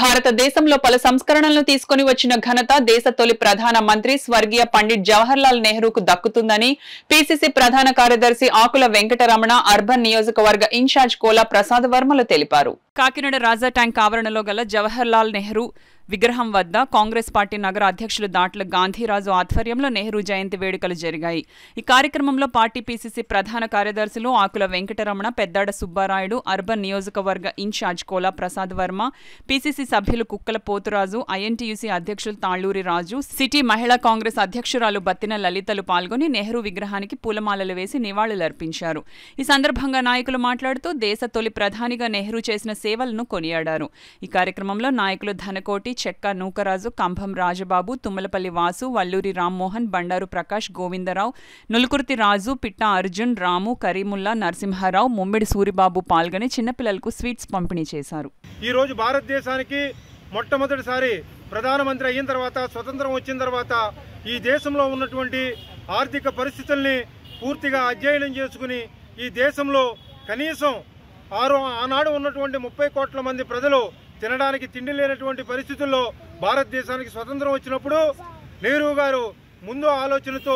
భారతదేశంలో పలు సంస్కరణలను తీసుకుని వచ్చిన ఘనత దేశ తొలి ప్రధాన మంత్రి స్వర్గీయ పండిట్ జవహర్లాల్ నెహ్రూకు దక్కుతుందని పీసీసీ ప్రధాన కార్యదర్శి ఆకుల వెంకటరమణ అర్బన్ నియోజకవర్గ ఇన్ఛార్జ్ కోలా ప్రసాద్ వర్మలు తెలిపారు కాకినాడ రాజా ట్యాంక్ ఆవరణలో గల జవహర్లాల్ నెహ్రూ విగ్రహం వద్ద కాంగ్రెస్ పార్టీ నగర అధ్యక్షులు దాట్ల గాంధీరాజు ఆధ్వర్యంలో నెహ్రూ జయంతి వేడుకలు జరిగాయి ఈ కార్యక్రమంలో పార్టీ పీసీసీ ప్రధాన కార్యదర్శులు ఆకుల వెంకటరమణ పెద్దాడ సుబ్బారాయుడు అర్బన్ నియోజకవర్గ ఇన్ఛార్జ్ కోలా ప్రసాద్ వర్మ పీసీసీ సభ్యులు కుక్కల పోతురాజు ఐఎన్టీయూసీ అధ్యక్షులు తాళ్లూరి రాజు సిటీ మహిళా కాంగ్రెస్ అధ్యక్షురాలు బత్తిన లలితలు పాల్గొని నెహ్రూ విగ్రహానికి పూలమాలలు వేసి నివాళులర్పించారు ఈ సందర్భంగా నాయకులు మాట్లాడుతూ దేశ తొలి ప్రధానిగా నెహ్రూ చేసిన సేవలను కొనియాడారు ఈ కార్యక్రమంలో నాయకులు ధనకోటి చెక్క నూకరాజు కంభం రాజబాబు తుమ్మలపల్లి వాసు వల్లూరి రామ్మోహన్ బండారు ప్రకాష్ గోవిందరావు నులుకుర్తి రాజు పిట్ట అర్జున్ రాము కరీముల్లా నరసింహారావు ముమ్మిడి సూరిబాబు పాల్గొని చిన్నపిల్లలకు స్వీట్స్ పంపిణీ చేశారు ఈ రోజు భారతదేశానికి మొట్టమొదటిసారి ప్రధానమంత్రి అయిన తర్వాత స్వతంత్రం వచ్చిన తర్వాత ఈ దేశంలో ఉన్నటువంటి ఆర్థిక పరిస్థితుల్ని పూర్తిగా అధ్యయనం చేసుకుని ఈ దేశంలో కనీసం ఆరు ఆనాడు ఉన్నటువంటి ముప్పై కోట్ల మంది ప్రజలు తినడానికి తిండి లేనటువంటి పరిస్థితుల్లో భారతదేశానికి స్వతంత్రం వచ్చినప్పుడు నెహ్రూ గారు ముందు ఆలోచనతో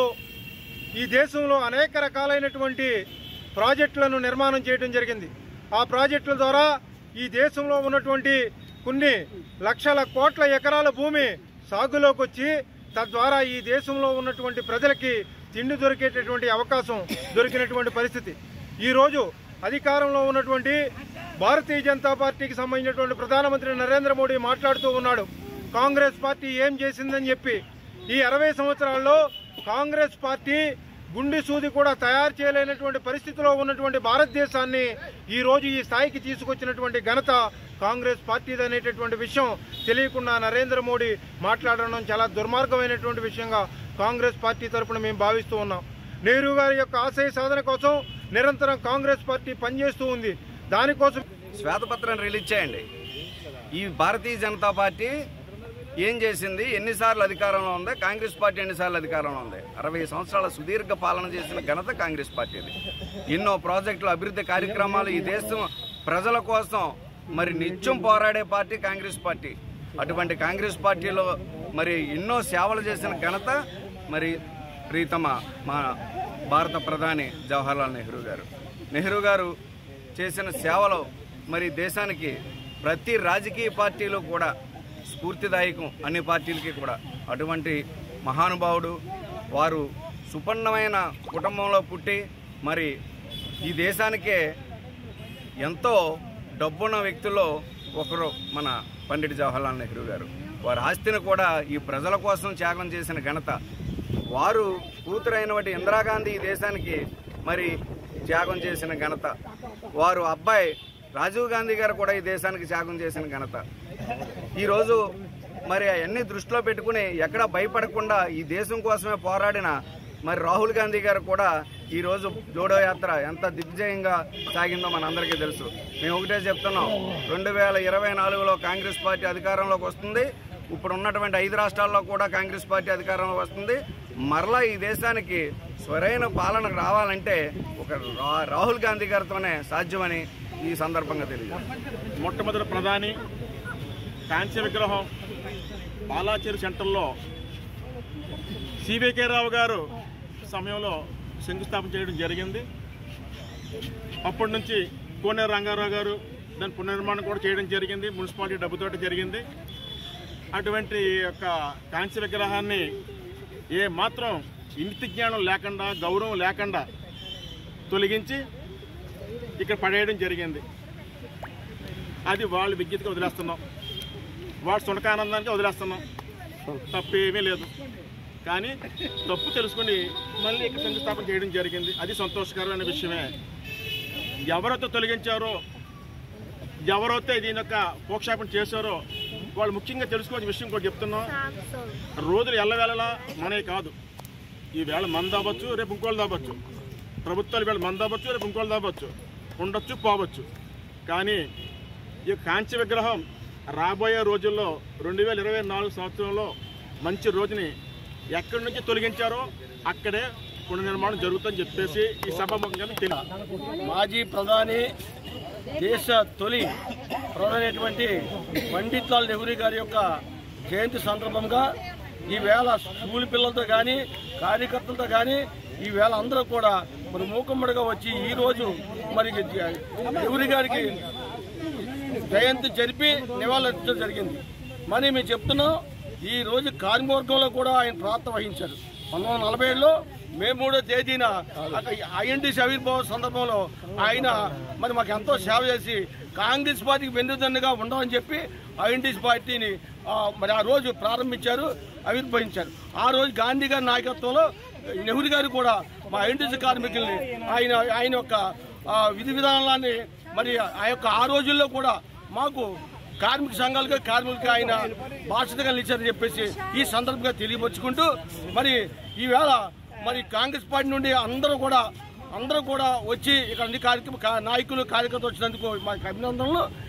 ఈ దేశంలో అనేక రకాలైనటువంటి ప్రాజెక్టులను నిర్మాణం చేయడం జరిగింది ఆ ప్రాజెక్టుల ద్వారా ఈ దేశంలో ఉన్నటువంటి కొన్ని లక్షల కోట్ల ఎకరాల భూమి సాగులోకి వచ్చి తద్వారా ఈ దేశంలో ఉన్నటువంటి ప్రజలకి తిండి దొరికేటటువంటి అవకాశం దొరికినటువంటి పరిస్థితి ఈరోజు అధికారంలో ఉన్నటువంటి భారతీయ జనతా పార్టీకి సంబంధించినటువంటి ప్రధానమంత్రి నరేంద్ర మోడీ మాట్లాడుతూ ఉన్నాడు కాంగ్రెస్ పార్టీ ఏం చేసిందని చెప్పి ఈ అరవై సంవత్సరాల్లో కాంగ్రెస్ పార్టీ గుండె సూది కూడా తయారు చేయలేనటువంటి పరిస్థితిలో ఉన్నటువంటి భారతదేశాన్ని ఈ రోజు ఈ స్థాయికి తీసుకొచ్చినటువంటి ఘనత కాంగ్రెస్ పార్టీది అనేటటువంటి విషయం తెలియకుండా నరేంద్ర మోడీ మాట్లాడడం చాలా దుర్మార్గమైనటువంటి విషయంగా కాంగ్రెస్ పార్టీ తరపున మేము భావిస్తూ ఉన్నాం నెహ్రూ గారి యొక్క ఆశయ సాధన కోసం నిరంతరం కాంగ్రెస్ పార్టీ పనిచేస్తూ ఉంది దానికోసం శ్వేతపత్రం రిలీజ్ చేయండి ఈ భారతీయ జనతా పార్టీ ఏం చేసింది ఎన్నిసార్లు అధికారంలో ఉంది కాంగ్రెస్ పార్టీ ఎన్నిసార్లు అధికారంలో ఉంది అరవై సంవత్సరాల సుదీర్ఘ పాలన చేసిన ఘనత కాంగ్రెస్ పార్టీది ఎన్నో ప్రాజెక్టులు అభివృద్ధి కార్యక్రమాలు ఈ దేశం ప్రజల కోసం మరి నిత్యం పోరాడే పార్టీ కాంగ్రెస్ పార్టీ అటువంటి కాంగ్రెస్ పార్టీలో మరి ఎన్నో సేవలు చేసిన ఘనత మరి ప్రీతమ మా భారత ప్రధాని జవహర్లాల్ నెహ్రూ గారు నెహ్రూ గారు చేసిన సేవలు మరి దేశానికి ప్రతి రాజకీయ పార్టీలో కూడా స్ఫూర్తిదాయకం అన్ని పార్టీలకి కూడా అటువంటి మహానుభావుడు వారు సుపన్నమైన కుటుంబంలో పుట్టి మరి ఈ దేశానికే ఎంతో డబ్బున్న వ్యక్తుల్లో ఒకరు మన పండిట్ జవహర్లాల్ నెహ్రూ గారు వారి ఆస్తిని కూడా ఈ ప్రజల కోసం త్యాగం చేసిన ఘనత వారు కూతురైనటువంటి ఇందిరాగాంధీ ఈ దేశానికి మరి త్యాగం చేసిన ఘనత వారు అబ్బాయి రాజీవ్ గాంధీ గారు కూడా ఈ దేశానికి త్యాగం చేసిన ఘనత ఈరోజు మరి అవన్నీ దృష్టిలో పెట్టుకుని ఎక్కడ భయపడకుండా ఈ దేశం కోసమే పోరాడిన మరి రాహుల్ గాంధీ గారు కూడా ఈరోజు జోడో యాత్ర ఎంత దిగ్విజయంగా సాగిందో మనందరికీ తెలుసు మేము ఒకటే చెప్తున్నాం రెండు వేల ఇరవై నాలుగులో కాంగ్రెస్ పార్టీ అధికారంలోకి వస్తుంది ఇప్పుడు ఉన్నటువంటి ఐదు రాష్ట్రాల్లో కూడా కాంగ్రెస్ పార్టీ అధికారంలోకి వస్తుంది మరలా ఈ దేశానికి స్వరైన పాలన రావాలంటే ఒక రా- రాహుల్ గాంధీ గారితోనే సాధ్యమని ఈ సందర్భంగా తెలియదు మొట్టమొదటి ప్రధాని కాంస్య విగ్రహం బాలాచేరు సెంటర్లో సివికే రావు గారు సమయంలో శంకుస్థాపన చేయడం జరిగింది అప్పటి నుంచి కోనేరు రంగారావు గారు దాని పునర్నిర్మాణం కూడా చేయడం జరిగింది మున్సిపాలిటీ డబ్బుతోటి జరిగింది అటువంటి యొక్క కాంస్య విగ్రహాన్ని ఏ మాత్రం ఇంటి జ్ఞానం లేకుండా గౌరవం లేకుండా తొలగించి ఇక్కడ పడేయడం జరిగింది అది వాళ్ళ విజ్ఞతకి వదిలేస్తున్నాం వాడు సునకానందానికి వదిలేస్తున్నాం తప్పు ఏమీ లేదు కానీ తప్పు తెలుసుకొని మళ్ళీ ఇక్కడ శంకుస్థాపన చేయడం జరిగింది అది సంతోషకరమైన విషయమే ఎవరైతే తొలగించారో ఎవరైతే దీని యొక్క పోక్షాపన చేశారో వాళ్ళు ముఖ్యంగా తెలుసుకోవాల్సిన విషయం కూడా చెప్తున్నాం రోజులు ఎల్లవేళలా మనవి కాదు ఈ వేళ మన దావచ్చు రేపు ఇంకోళ్ళు దావచ్చు ప్రభుత్వాలు వేళ మన దావచ్చు రేపు ఇంకోళ్ళు దావచ్చు ఉండొచ్చు పోవచ్చు కానీ ఈ కాంచి విగ్రహం రాబోయే రోజుల్లో రెండు వేల ఇరవై నాలుగు సంవత్సరంలో మంచి రోజుని ఎక్కడి నుంచి తొలగించారో అక్కడే పునర్నిర్మాణం జరుగుతుందని చెప్పేసి ఈ సభాముఖంగా మీకు తెలియదు మాజీ ప్రధాని దేశ తొలి ప్రధానమైనటువంటి పండిత్ లాల్ నెహ్రూ గారి యొక్క జయంతి సందర్భంగా ఈవేళ స్కూల్ పిల్లలతో కానీ కార్యకర్తలతో కానీ ఈవేళ అందరూ కూడా మరి మూకమ్మడిగా వచ్చి ఈరోజు మరి నెహ్రూ గారికి జయంతి జరిపి నివాళులర్పించడం జరిగింది మరి మేము చెప్తున్నాం ఈ రోజు కార్మికవర్గంలో కూడా ఆయన ప్రార్థన వహించారు పంతొమ్మిది వందల నలభై ఏడులో మే మూడో తేదీన ఐఎన్టీసీ ఆవిర్భావ సందర్భంలో ఆయన మరి మాకు ఎంతో సేవ చేసి కాంగ్రెస్ పార్టీకి వెన్నుదన్నుగా ఉండమని చెప్పి ఐఎన్టీసీ పార్టీని ఆ, మరి ఆ రోజు ప్రారంభించారు ఆవిర్భవించారు ఆ రోజు గాంధీ గారి నాయకత్వంలో నెహ్రూ గారు కూడా మా ఐఎన్టీసీ కార్మికుల్ని ఆయన ఆయన యొక్క ఆ, విధి విధానాన్ని మరి ఆ యొక్క ఆ రోజుల్లో కూడా మాకు కార్మిక సంఘాలుగా కార్మికులకి ఆయన బాధ్యతగా నిలిచారని చెప్పేసి ఈ సందర్భంగా తెలియపరుచుకుంటూ మరి ఈవేళ మరి కాంగ్రెస్ పార్టీ నుండి అందరూ కూడా అందరూ కూడా వచ్చి ఇక్కడ అన్ని కార్యక్రమ కా- నాయకులు కార్యకర్తలు వచ్చినందుకు మాకు అభినందనలు